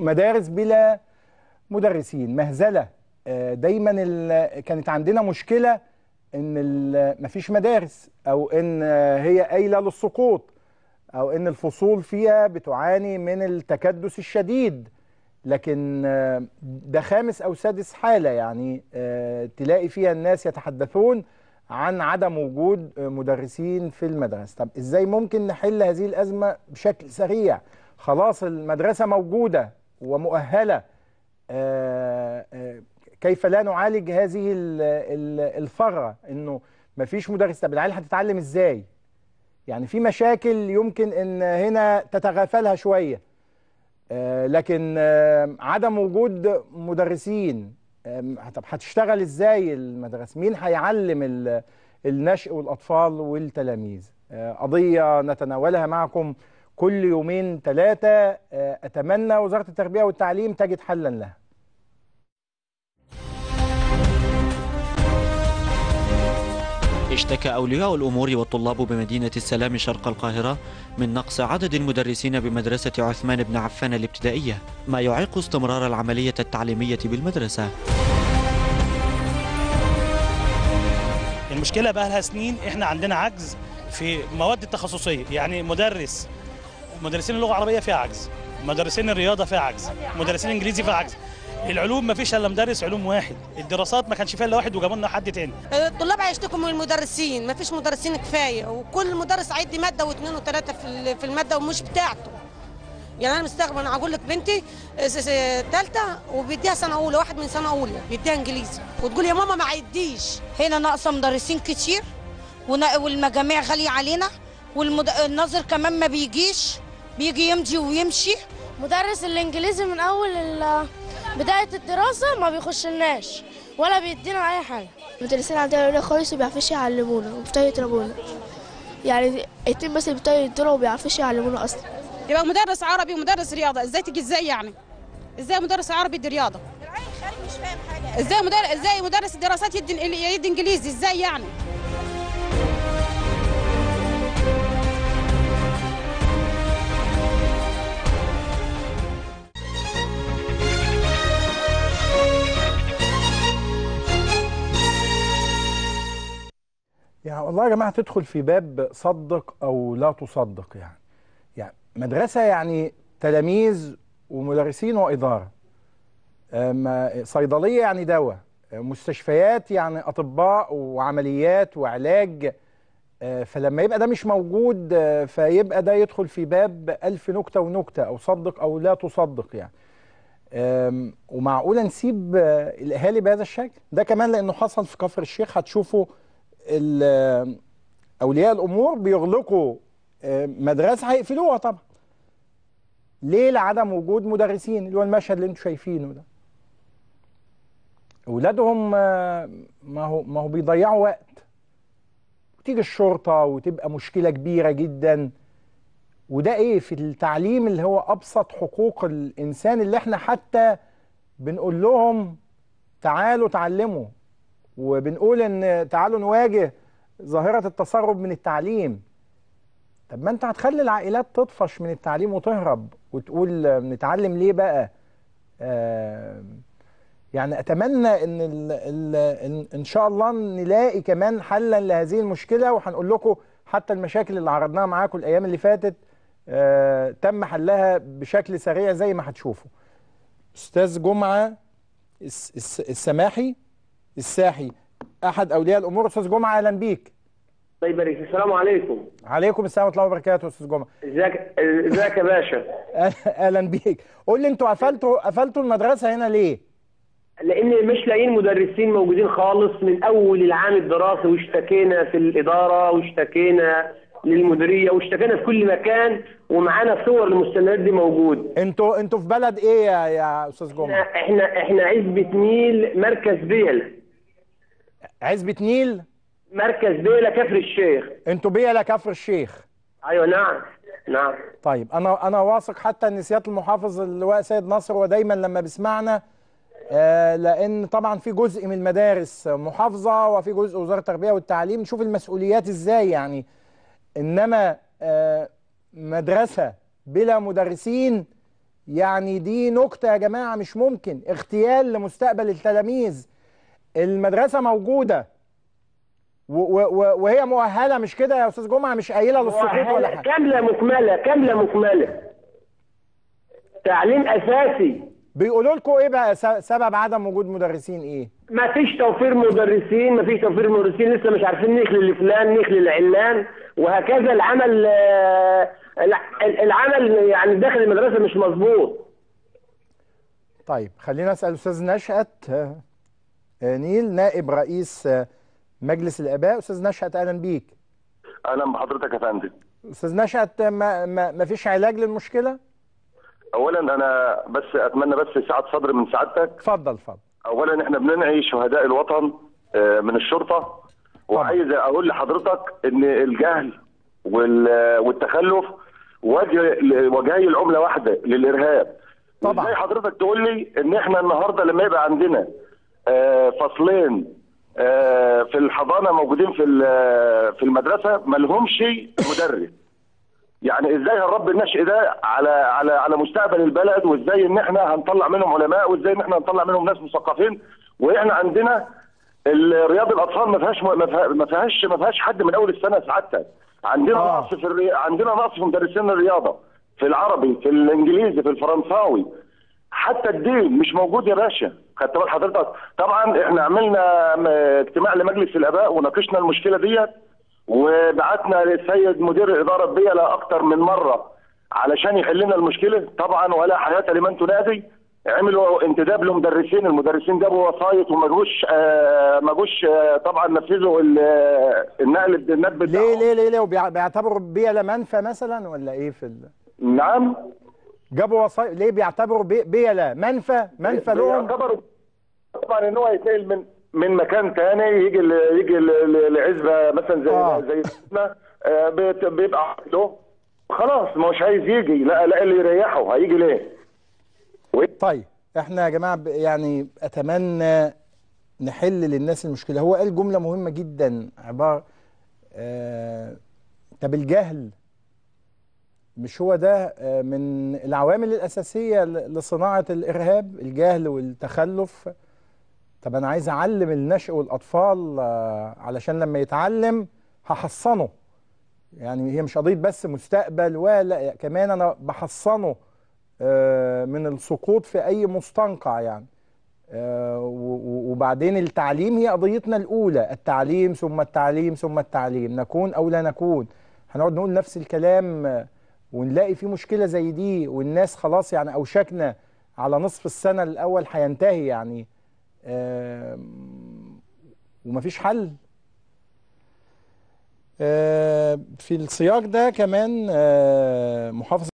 مدارس بلا مدرسين مهزله آه، دايما ال- كانت عندنا مشكله ان ال- مفيش مدارس او ان آه، هي قايله للسقوط او ان الفصول فيها بتعاني من التكدس الشديد لكن آه، ده خامس او سادس حاله يعني آه، تلاقي فيها الناس يتحدثون عن عدم وجود آه، مدرسين في المدرسه طب ازاي ممكن نحل هذه الازمه بشكل سريع خلاص المدرسه موجوده ومؤهله آه، آه، كيف لا نعالج هذه ال- ال- الثغره انه مفيش مدرس طب العيال هتتعلم ازاي يعني في مشاكل يمكن ان هنا تتغافلها شويه آه، لكن آه، عدم وجود مدرسين آم، طب هتشتغل ازاي المدرسه مين هيعلم ال- النشء والاطفال والتلاميذ آه، قضيه نتناولها معكم كل يومين ثلاثه اتمنى وزاره التربيه والتعليم تجد حلا لها اشتكى أولياء الأمور والطلاب بمدينة السلام شرق القاهرة من نقص عدد المدرسين بمدرسة عثمان بن عفان الابتدائية ما يعيق استمرار العملية التعليمية بالمدرسة المشكله بقى لها سنين احنا عندنا عجز في مواد التخصصيه يعني مدرس مدرسين اللغه العربيه فيها عجز مدرسين الرياضه فيها عجز مدرسين الانجليزي فيها عجز العلوم ما فيش الا مدرس علوم واحد الدراسات ما كانش فيها الا واحد وجابوا لنا حد تاني الطلاب هيشتكوا من المدرسين ما فيش مدرسين كفايه وكل مدرس هيدي ماده واثنين وثلاثه في ال- في الماده ومش بتاعته يعني انا مستغرب انا هقول لك بنتي ثالثه وبيديها سنه اولى واحد من سنه اولى بيديها انجليزي وتقول يا ماما ما عيديش هنا ناقصه مدرسين كتير ون- والمجاميع غاليه علينا والناظر كمان ما بيجيش بيجي يمضي ويمشي مدرس الانجليزي من اول ال- بدايه الدراسه ما بيخشلناش ولا بيدينا اي حاجه المدرسين عندنا قليل خالص ما بيعرفوش يعلمونا وبيبتدوا يضربونا يعني اتنين بس بيبتدوا يضربوا وما بيعرفوش يعلمونا اصلا يبقى مدرس عربي ومدرس رياضه ازاي تيجي ازاي يعني ازاي مدرس عربي يدي رياضه ازاي مدرس ازاي مدرس الدراسات يدي يدي انجليزي ازاي يعني يعني والله يا جماعه تدخل في باب صدق او لا تصدق يعني يعني مدرسه يعني تلاميذ ومدرسين واداره أما صيدليه يعني دواء مستشفيات يعني اطباء وعمليات وعلاج آه، فلما يبقى ده مش موجود آه، فيبقى ده يدخل في باب ألف نكتة ونكتة أو صدق أو لا تصدق يعني آم، ومعقولة نسيب آه، الأهالي بهذا الشكل ده كمان لأنه حصل في كفر الشيخ هتشوفوا ال- أولياء الأمور بيغلقوا آه، مدرسة هيقفلوها طبعا ليه لعدم وجود مدرسين اللي هو المشهد اللي انتم شايفينه ده اولادهم آه، ما هو ما هو بيضيعوا وقت وتيجي الشرطه وتبقى مشكله كبيره جدا وده ايه في التعليم اللي هو ابسط حقوق الانسان اللي احنا حتى بنقول لهم تعالوا تعلموا وبنقول ان تعالوا نواجه ظاهره التسرب من التعليم طب ما انت هتخلي العائلات تطفش من التعليم وتهرب وتقول آه، نتعلم ليه بقى آه يعني اتمنى ان ال ال ان, إن شاء الله نلاقي كمان حلا لهذه المشكله وهنقول لكم حتى المشاكل اللي عرضناها معاكم الايام اللي فاتت آه تم حلها بشكل سريع زي ما هتشوفوا استاذ جمعه الس الس السماحي الساحي احد اولياء الامور استاذ جمعه اهلا بيك الله يبارك فيك. السلام عليكم عليكم السلام ورحمه الله وبركاته استاذ جمعه ازيك ازيك يا باشا اهلا بيك قول لي انتوا قفلتوا قفلتوا المدرسه هنا ليه لان مش لاقيين مدرسين موجودين خالص من اول العام الدراسي واشتكينا في الاداره واشتكينا للمديريه واشتكينا في كل مكان ومعانا صور المستندات دي موجود انتوا انتوا في بلد ايه يا يا استاذ احنا جمعه احنا احنا عزبه نيل مركز بيل عزبه نيل مركز بيله كفر الشيخ انتوا بيلا كفر الشيخ ايوه نعم نعم طيب انا انا واثق حتى ان سياده المحافظ اللواء سيد نصر هو دايما لما بيسمعنا آه لان طبعا في جزء من المدارس محافظه وفي جزء وزاره التربيه والتعليم نشوف المسؤوليات ازاي يعني انما آه مدرسه بلا مدرسين يعني دي نكته يا جماعه مش ممكن اغتيال لمستقبل التلاميذ المدرسه موجوده و و و وهي مؤهله مش كده يا استاذ جمعه مش قايله للسقوط ولا حاجه كامله مكمله كامله مكمله تعليم اساسي بيقولوا لكم ايه بقى س- سبب عدم وجود مدرسين ايه ما فيش توفير مدرسين ما فيش توفير مدرسين لسه مش عارفين نخلي لفلان نخلي لعلان وهكذا العمل آه، الع- العمل يعني داخل المدرسه مش مظبوط طيب خلينا اسال استاذ نشأت آه، آه، نيل نائب رئيس آه، مجلس الاباء استاذ نشأت اهلا بيك اهلا بحضرتك يا فندم استاذ نشأت آه، ما, ما, ما فيش علاج للمشكله اولا انا بس اتمنى بس سعه صدر من سعادتك اتفضل اتفضل اولا احنا بننعي شهداء الوطن آه، من الشرطه وعايز اقول لحضرتك ان الجهل وال- والتخلف وجه وجهي العمله واحده للارهاب طبعا. ازاي حضرتك تقول لي ان احنا النهارده لما يبقى عندنا آه، فصلين آه، في الحضانه موجودين في ال- في المدرسه ما لهمش مدرس يعني ازاي هنربي النشء ده على على على مستقبل البلد وازاي ان احنا هنطلع منهم علماء وازاي ان احنا هنطلع منهم ناس مثقفين واحنا عندنا ال- رياض الاطفال ما فيهاش ما فيها- ما فيهاش ما فيهاش حد من اول السنه سعادتك عندنا آه. نقص في الري... عندنا نقص في مدرسين الرياضه في العربي في الانجليزي في الفرنساوي حتى الدين مش موجود يا باشا خدت بال حضرتك طبعا احنا عملنا م- اجتماع لمجلس الاباء وناقشنا المشكله ديت وبعتنا للسيد مدير الاداره البيئه اكتر من مره علشان يحل لنا المشكله طبعا ولا حياه لمن تنادي عملوا انتداب لمدرسين المدرسين جابوا وسايط وما جوش آه ما جوش آه طبعا نفذوا ال- آه، النقل النقل ليه بتاعهم ليه ليه ليه وبيع- بيعتبروا بيئه منفى مثلا ولا ايه في ال... نعم جابوا وصايا ليه بيعتبروا بي- بيئه منفى منفى لهم بيعتبروا طبعا ان هو يتنقل من من مكان تاني يجي ل- يجي ل- ل- لعزبه مثلا زي آه. زي بيتنا، آه، بيت- بيبقى له خلاص مش عايز يجي لا لا اللي يريحه هيجي ليه؟ طيب احنا يا جماعه ب- يعني اتمنى نحل للناس المشكله هو قال جمله مهمه جدا عباره آه طب الجهل مش هو ده آه من العوامل الاساسيه ل- لصناعه الارهاب الجهل والتخلف طب انا عايز اعلم النشء والاطفال آه علشان لما يتعلم هحصنه يعني هي مش قضيه بس مستقبل ولا كمان انا بحصنه آه، من السقوط في اي مستنقع يعني آه، و- و- وبعدين التعليم هي قضيتنا الاولى التعليم ثم التعليم ثم التعليم نكون او لا نكون هنقعد نقول نفس الكلام آه، ونلاقي في مشكله زي دي والناس خلاص يعني اوشكنا على نصف السنه الاول هينتهي يعني آم، ومفيش حل آه، في السياق ده كمان آه، محافظ